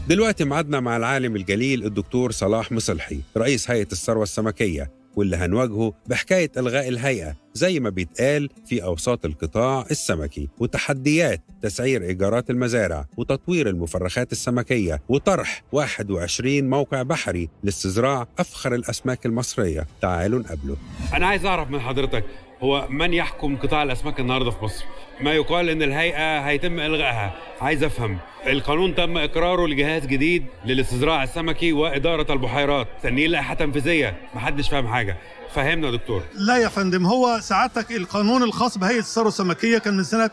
دلوقتي معادنا مع العالم الجليل الدكتور صلاح مصلحي رئيس هيئة الثروة السمكية واللي هنواجهه بحكاية إلغاء الهيئة زي ما بيتقال في أوساط القطاع السمكي وتحديات تسعير إيجارات المزارع وتطوير المفرخات السمكية وطرح 21 موقع بحري لاستزراع أفخر الأسماك المصرية تعالوا نقابله انا عايز اعرف من حضرتك هو من يحكم قطاع الاسماك النهارده في مصر ما يقال ان الهيئه هيتم الغائها عايز افهم القانون تم اقراره لجهاز جديد للاستزراع السمكي واداره البحيرات تنين لائحه تنفيذيه محدش فاهم حاجه فهمنا يا دكتور لا يا فندم هو سعادتك القانون الخاص بهيئه الثروه السمكيه كان من سنه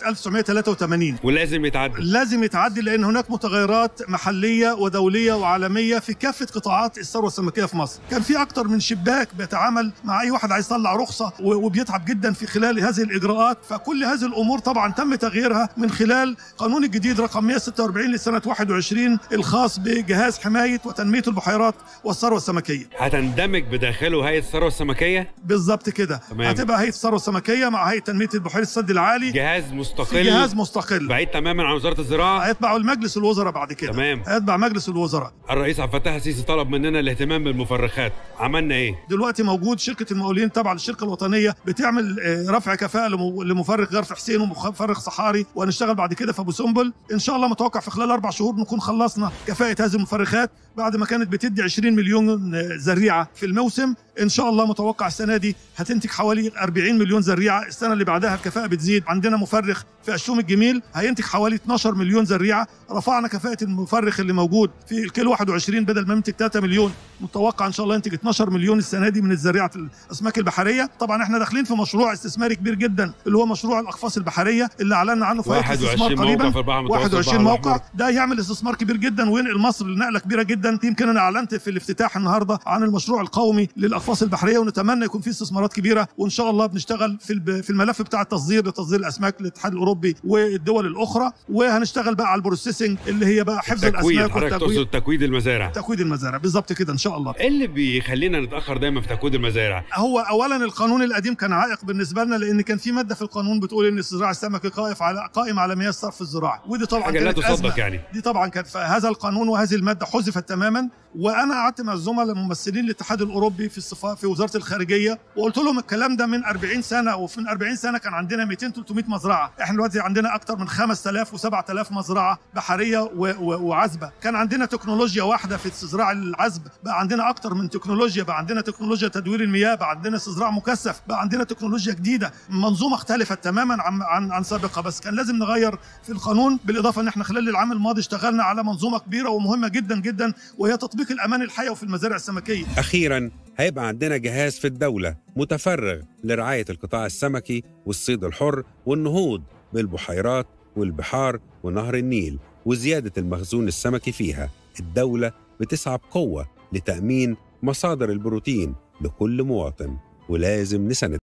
1983 ولازم يتعدل لازم يتعدل لان هناك متغيرات محليه ودوليه وعالميه في كافه قطاعات الثروه السمكيه في مصر كان في اكتر من شباك بيتعامل مع اي واحد عايز يطلع رخصه و- وبيتعب جدا في خلال هذه الاجراءات فكل هذه الامور طبعا تم تغييرها من خلال قانون الجديد رقم 146 لسنه 21 الخاص بجهاز حمايه وتنميه البحيرات والثروه السمكيه هتندمج بداخله هيئه الثروه السمكيه بالظبط كده تمام. هتبقى هيئه الثروه السمكيه مع هيئه تنميه البحيره السد العالي جهاز في مستقل جهاز مستقل بعيد تماما عن وزاره الزراعه هيتبعوا المجلس الوزراء بعد كده تمام. هيتبع مجلس الوزراء الرئيس عبد الفتاح السيسي طلب مننا الاهتمام بالمفرخات عملنا ايه دلوقتي موجود شركه المقاولين تبع للشركه الوطنيه بتعمل آه، رفع كفاءه لم- لمفرغ غرف حسين ومفرغ صحاري وهنشتغل بعد كده في ابو سمبل ان شاء الله متوقع في خلال اربع شهور نكون خلصنا كفاءه هذه المفرخات بعد ما كانت بتدي 20 مليون آه، زريعه في الموسم ان شاء الله متوقع السنه دي هتنتج حوالي 40 مليون زريعه السنه اللي بعدها الكفاءه بتزيد عندنا مفرخ في الشوم الجميل هينتج حوالي 12 مليون زريعه رفعنا كفاءه المفرخ اللي موجود في الكيلو 21 بدل ما ينتج 3 مليون متوقع ان شاء الله ينتج 12 مليون السنه دي من الزراعه الاسماك البحريه طبعا احنا داخلين في مشروع استثماري كبير جدا اللي هو مشروع الاقفاص البحريه اللي اعلنا عنه في هيئة 21 الاستثمار موقع قريبا في البحر المتوسط 21 والبحر موقع الأحمر. ده يعمل استثمار كبير جدا وينقل مصر لنقله كبيره جدا يمكن انا اعلنت في الافتتاح النهارده عن المشروع القومي للاقفاص البحريه ونتمنى يكون في استثمارات كبيره وان شاء الله بنشتغل في الب- في الملف بتاع التصدير لتصدير الاسماك للاتحاد الاوروبي والدول الاخرى وهنشتغل بقى على البروسيسنج اللي هي بقى حفظ تكويد الاسماك حضرتك والتكويد تقصد تكويد المزارع تكويد المزارع بالظبط كده ان شاء الله ايه اللي بيخلينا نتاخر دايما في تكويد المزارع هو اولا القانون القديم كان عائق بالنسبه لنا لان كان في ماده في القانون بتقول ان الزراعه السمكي قائم على قائم على مياه الصرف الزراعي ودي طبعا حاجه لا كانت تصدق أزمة. يعني دي طبعا كانت هذا القانون وهذه الماده حذفت تماما وانا قعدت مع الزملاء الممثلين الاتحاد الاوروبي في الصفا في وزاره الخارجيه وقلت لهم الكلام ده من 40 سنه وفي من 40 سنه كان عندنا 200 300 مزرعه احنا دلوقتي عندنا اكثر من 5000 و7000 مزرعه بحريه و- و- وعزبه كان عندنا تكنولوجيا واحده في استزراع العزب بقى عندنا اكتر من تكنولوجيا بقى عندنا تكنولوجيا تدوير المياه بقى عندنا استزراع مكثف بقى عندنا تكنولوجيا جديده منظومه اختلفت تماما عن عن عن سابقه بس كان لازم نغير في القانون بالاضافه ان احنا خلال العام الماضي اشتغلنا على منظومه كبيره ومهمه جدا جدا وهي تطبيق الامان الحيوي في المزارع السمكيه أخيرا هيبقى عندنا جهاز في الدولة متفرغ لرعاية القطاع السمكي والصيد الحر والنهوض بالبحيرات والبحار ونهر النيل وزيادة المخزون السمكي فيها الدولة بتسعى بقوة لتأمين مصادر البروتين لكل مواطن ولازم نساند